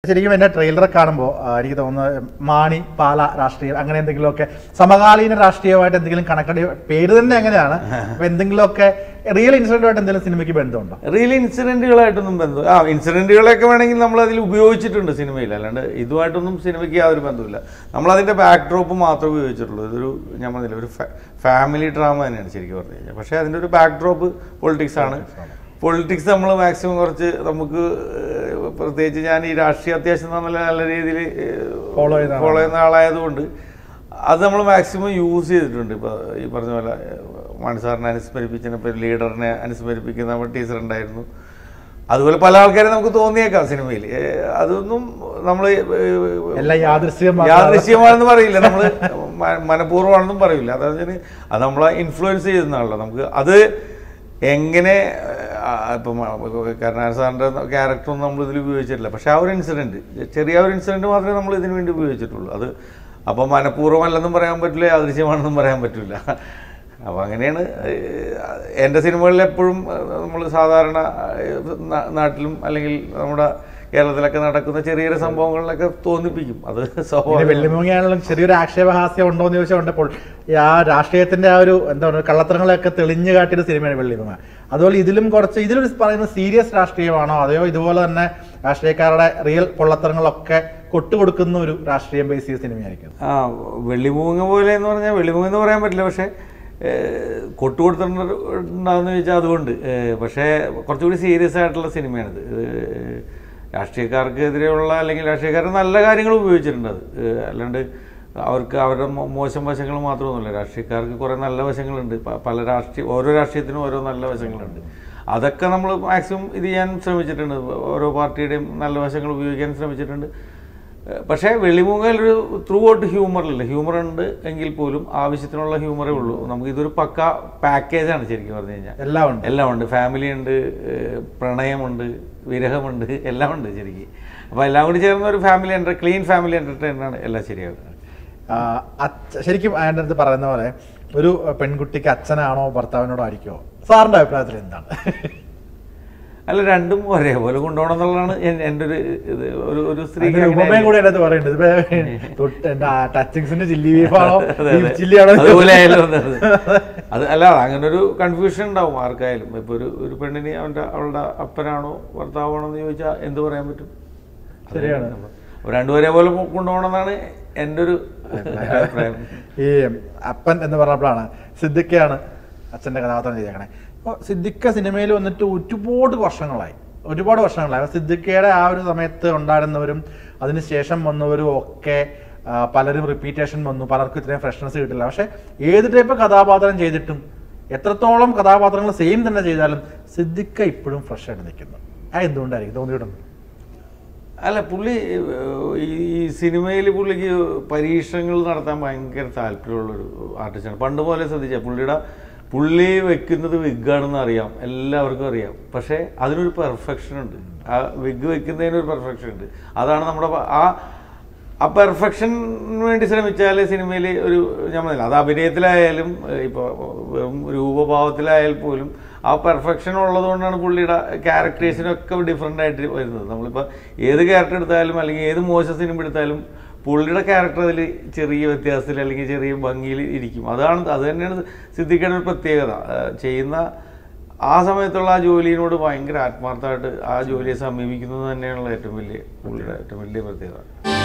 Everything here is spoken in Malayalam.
ശരിക്കും എന്റെ ട്രെയിലർ കാണുമ്പോൾ എനിക്ക് തോന്നുന്നത് മാണി പാല രാഷ്ട്രീയം അങ്ങനെ എന്തെങ്കിലുമൊക്കെ സമകാലീന രാഷ്ട്രീയമായിട്ട് എന്തെങ്കിലും കണക്റ്റഡ് പേര് തന്നെ അങ്ങനെയാണ് അപ്പൊ എന്തെങ്കിലുമൊക്കെ റിയൽ ഇൻസിഡന്റുമായിട്ട് എന്തെങ്കിലും സിനിമയ്ക്ക് ബന്ധമുണ്ടോ റിയൽ ഇൻസിഡന്റുകളായിട്ടൊന്നും ബന്ധം ആ ഇൻസിഡന്റുകളൊക്കെ വേണമെങ്കിൽ നമ്മൾ അതിൽ ഉപയോഗിച്ചിട്ടുണ്ട് സിനിമയിൽ അല്ലാണ്ട് ഇതുമായിട്ടൊന്നും സിനിമയ്ക്ക് യാതൊരു ബന്ധമില്ല നമ്മൾ അതിന്റെ ബാക്ക് ഡ്രോപ്പ് മാത്രമേ ഉപയോഗിച്ചിട്ടുള്ളൂ ഇതൊരു ഞാൻ പറഞ്ഞില്ല ഒരു ഫാമിലി ഡ്രാമ തന്നെയാണ് ശരിക്കും പറഞ്ഞു കഴിഞ്ഞാൽ പക്ഷേ അതിന്റെ ഒരു ബാക്ക് ഡ്രോപ്പ് പൊളിറ്റിക്സ് ആണ് പൊളിറ്റിക്സ് നമ്മൾ മാക്സിമം കുറച്ച് നമുക്ക് ഏഹ്, പ്രത്യേകിച്ച് ഞാൻ ഈ രാഷ്ട്രീയ അത്യാവശ്യം നല്ല നല്ല രീതിയിൽ Follow ചെയ്യുന്ന ഫോളോ ചെയ്യുന്ന ആളായതുകൊണ്ട് അത് നമ്മൾ മാക്സിമം യൂസ് ചെയ്തിട്ടുണ്ട് ഇപ്പോൾ ഈ പറഞ്ഞ പോലെ മണി സാറിനെ അനുസ്മരിപ്പിച്ചതിന് ഇപ്പോൾ ലീഡറിനെ അനുസ്മരിപ്പിക്കുന്ന നമ്മുടെ ടീച്ചർ ഉണ്ടായിരുന്നു അതുപോലെ പല ആൾക്കാരെ നമുക്ക് തോന്നിയേക്കാം സിനിമയിൽ അതൊന്നും നമ്മൾ എല്ലാം യാദൃശ്ചികം യാദൃശ്യമാണെന്ന് പറയില്ല നമ്മൾ മനഃപൂർവ്വമാണെന്നും പറയില്ല അതായത് അത് നമ്മളെ ഇൻഫ്ലുവൻസ് ചെയ്യുന്നതാണല്ലോ നമുക്ക് അത് എങ്ങനെ ആ, ഇപ്പം കരുണാകരൻ സാറിൻ്റെ ക്യാരക്ടറൊന്നും നമ്മൾ ഇതിൽ ഉപയോഗിച്ചിട്ടില്ല പക്ഷേ ആ ഒരു ഇൻസിഡൻറ്റ് ചെറിയ ഒരു ഇൻസിഡൻറ്റ് മാത്രമേ നമ്മൾ ഇതിനു വേണ്ടി ഉപയോഗിച്ചിട്ടുള്ളൂ അത് അപ്പം മനഃപൂർവ്വമല്ലെന്നും പറയാൻ പറ്റില്ല യാദൃശ്യമാണെന്നും പറയാൻ പറ്റില്ല അപ്പോൾ അങ്ങനെയാണ് ഏഹ്, എൻ്റെ സിനിമകളിൽ എപ്പോഴും നമ്മൾ സാധാരണ ഏഹ്, നാ- നാട്ടിലും അല്ലെങ്കിൽ നമ്മുടെ കേരളത്തിലൊക്കെ നടക്കുന്ന ചെറിയ ചെറിയ സംഭവങ്ങളിലൊക്കെ തോന്നിപ്പിക്കും അത് പിന്നെ സ്വാഭാവികം വെള്ളിമുങ്ങിയാണെങ്കിലും ചെറിയൊരു ആക്ഷേപഹാസ്യം ഉണ്ടോ എന്ന് ചോദിച്ചാൽ ഉണ്ടപ്പോൾ ആ രാഷ്ട്രീയത്തിന്റെ ആ ഒരു എന്താ പറയുക കള്ളത്തരങ്ങളെയൊക്കെ തെളിഞ്ഞു കാട്ടിയ സിനിമയാണ് വെള്ളിമുങ്ങ അതുപോലെ ഇതിലും കുറച്ച് ഇതിലൊരു പറയുന്ന സീരിയസ് രാഷ്ട്രീയമാണോ അതെയോ ഇതുപോലെ തന്നെ രാഷ്ട്രീയക്കാരുടെ റിയൽ പൊള്ളത്തരങ്ങളൊക്കെ കൊട്ടുകൊടുക്കുന്ന ഒരു രാഷ്ട്രീയം ബേസ് ചെയ്ത സിനിമയായിരിക്കും ആ വെള്ളിമൂങ്ങ പോലെ എന്ന് പറഞ്ഞാൽ വെള്ളിമൂങ്ങ എന്ന് പറയാൻ പറ്റില്ല പക്ഷേ കൊട്ടു കൊടുത്തിട്ടുണ്ടാവുന്ന ചോദിച്ചാൽ അതുകൊണ്ട് ഏഹ്, പക്ഷേ കുറച്ചുകൂടി സീരിയസ് ആയിട്ടുള്ള സിനിമയാണിത് ഏഹ്, രാഷ്ട്രീയക്കാർക്കെതിരെയുള്ള അല്ലെങ്കിൽ രാഷ്ട്രീയക്കാരുടെ നല്ല കാര്യങ്ങൾ ഉപയോഗിച്ചിട്ടുണ്ട് അത് ഏഹ്, അല്ലാണ്ട് അവർക്ക് അവരുടെ മോ- മോശം വശങ്ങൾ മാത്രമൊന്നുമില്ല രാഷ്ട്രീയക്കാർക്ക് കുറേ നല്ല വശങ്ങളുണ്ട് പ- പല രാഷ്ട്രീയ ഓരോ രാഷ്ട്രീയത്തിനും ഓരോ നല്ല വശങ്ങളുണ്ട് അതൊക്കെ നമ്മൾ മാക്സിമം ഇത് ചെയ്യാൻ ശ്രമിച്ചിട്ടുണ്ട് ഓരോ പാർട്ടിയുടെയും നല്ല വശങ്ങൾ ഉപയോഗിക്കാൻ ശ്രമിച്ചിട്ടുണ്ട് ഏഹ് പക്ഷേ വെള്ളിമൂങ്ങയിൽ ഒരു ത്രൂ ഔട്ട് ഹ്യൂമറില്ല ഹ്യൂമർ ഉണ്ട് എങ്കിൽ പോലും ആവശ്യത്തിനുള്ള ഹ്യൂമറേ ഉള്ളൂ നമുക്ക് ഇതൊരു പക്ക പാക്കേജാണ് ശരിക്കും പറഞ്ഞു കഴിഞ്ഞാൽ എല്ലാം ഉണ്ട് എല്ലാം ഉണ്ട് ഫാമിലി ഉണ്ട് ഏഹ് പ്രണയമുണ്ട് വിരഹമുണ്ട് എല്ലാം ഉണ്ട് ശരിക്കും അപ്പോൾ എല്ലാം കൂടി ചേർന്ന ഒരു ഫാമിലി എൻ്റർ ക്ലീൻ ഫാമിലി എൻ്റർടൈനാണ് എല്ലാം ശരിയാകുന്നത് ആ, അച്ഛ- ശരിക്കും അതിൻ്റെ അടുത്ത് പറയുന്ന പോലെ ഒരു പെൺകുട്ടിക്ക് അച്ഛനാണോ ഭർത്താവിനോടോ ആയിരിക്കുമോ സാറിന്റെ അഭിപ്രായത്തിൽ എന്താണ് അല്ല രണ്ടും ഒരേപോലെ കൊണ്ടുപോകണം എന്നുള്ളതാണ് എൻ- എൻ്റെ ഒരു ഇത് ഒരു ഒരു സ്ത്രീ അതിന്റെ ഉപമയും കൂടി അതിനകത്ത് പറയുന്നുണ്ട് ഇതിപ്പോ തൊട്ട് എന്താ ടച്ചിങ്സിന്റെ ചില്ലി ബീഫാണോ അതെ, ബീഫ് അതെ. ചില്ലിയാണോ അതുപോലെ ആയാലും അതെ, അതെ. അത് അല്ല അങ്ങനെ ഒരു കൺഫ്യൂഷൻ ഉണ്ടാവും ആർക്കായാലും ഇപ്പൊ ഒരു ഒരു പെണ്ണിന് അവന്റെ അവളുടെ അപ്പനാണോ ഭർത്താവാണോ എന്ന് ചോദിച്ചാൽ എന്ത് പറയാൻ പറ്റും ശരിയാണ്. അപ്പൊ രണ്ടുപേരെ പോലെ കൊണ്ടുപോകണമെന്നാണ് എൻ്റെ ഒരു അഭിപ്രായം ഈ അപ്പൻ എന്ന് പറഞ്ഞപ്പോഴാണ് സിദ്ദിഖയാണ് അച്ഛന്റെ കഥാപാത്രം ചെയ്തേക്കണേ അപ്പോൾ സിദ്ദിഖ സിനിമയിൽ വന്നിട്ട് ഒരുപാട് വർഷങ്ങളായി ഒരുപാട് വർഷങ്ങളായി അപ്പോൾ സിദ്ദിഖയുടെ ആ ഒരു സമയത്ത് ഉണ്ടായിരുന്നവരും അതിനുശേഷം വന്നവരും ഒക്കെ ആ, പലരും റിപ്പീറ്റേഷൻ വന്നു പലർക്കും ഇത്രയും ഫ്രഷ്നസ് കിട്ടില്ല പക്ഷെ ഏത് ടൈപ്പ് കഥാപാത്രം ചെയ്തിട്ടും എത്രത്തോളം കഥാപാത്രങ്ങൾ സെയിം തന്നെ ചെയ്താലും സിദ്ദിഖ ഇപ്പോഴും ഫ്രഷ് ആയിട്ട് നിൽക്കുന്നു ആ എന്തുകൊണ്ടായിരിക്കും തോന്നിയിട്ടുണ്ട് അല്ല പുള്ളി ഏഹ്, ഈ ഈ സിനിമയിൽ പുള്ളിക്ക് പരീക്ഷണങ്ങൾ നടത്താൻ ഭയങ്കര താല്പര്യമുള്ളൊരു ആർട്ടിസ്റ്റാണ് പണ്ട് പോലെ ശ്രദ്ധിച്ചാൽ പുള്ളിയുടെ പുള്ളി വെക്കുന്നത് വിഗാണെന്ന് അറിയാം എല്ലാവർക്കും അറിയാം പക്ഷേ അതിനൊരു പെർഫെക്ഷൻ ഉണ്ട് ആ വിഗ് വെക്കുന്നതിന് ഒരു പെർഫെക്ഷൻ ഉണ്ട് അതാണ് നമ്മുടെ പ- ആ ആ പെർഫെക്ഷന് വേണ്ടി ശ്രമിച്ചാൽ സിനിമയിൽ ഒരു ഞാൻ പറഞ്ഞില്ല അത് അഭിനയത്തിലായാലും ഇപ്പോൾ വെറും രൂപഭാവത്തിലായാൽ പോലും ആ പെർഫെക്ഷൻ ഉള്ളതുകൊണ്ടാണ് പുള്ളിയുടെ ക്യാരക്ടേഴ്സിനൊക്കെ ഡിഫറെൻ്റ് ആയിട്ട് വരുന്നത് നമ്മളിപ്പോൾ ഏത് ക്യാരക്ടർ എടുത്താലും അല്ലെങ്കിൽ ഏത് മോശം സിനിമ എടുത്താലും പുള്ളിയുടെ ക്യാരക്ടർ അതിൽ ചെറിയ വ്യത്യാസത്തിൽ അല്ലെങ്കിൽ ചെറിയ ഭംഗിയിൽ ഇരിക്കും അതാണ് അത് തന്നെയാണ് സിദ്ദിഖയുടെ ഒരു പ്രത്യേകത ആ, ചെയ്യുന്ന ആ സമയത്തുള്ള ആ ജോലിയോട് ഭയങ്കര ആത്മാർത്ഥമായിട്ട് ആ ജോലിയെ സമീപിക്കുന്നത് തന്നെയാണല്ലോ ഏറ്റവും വലിയ പുള്ളിയുടെ ഏറ്റവും വലിയ പ്രത്യേകത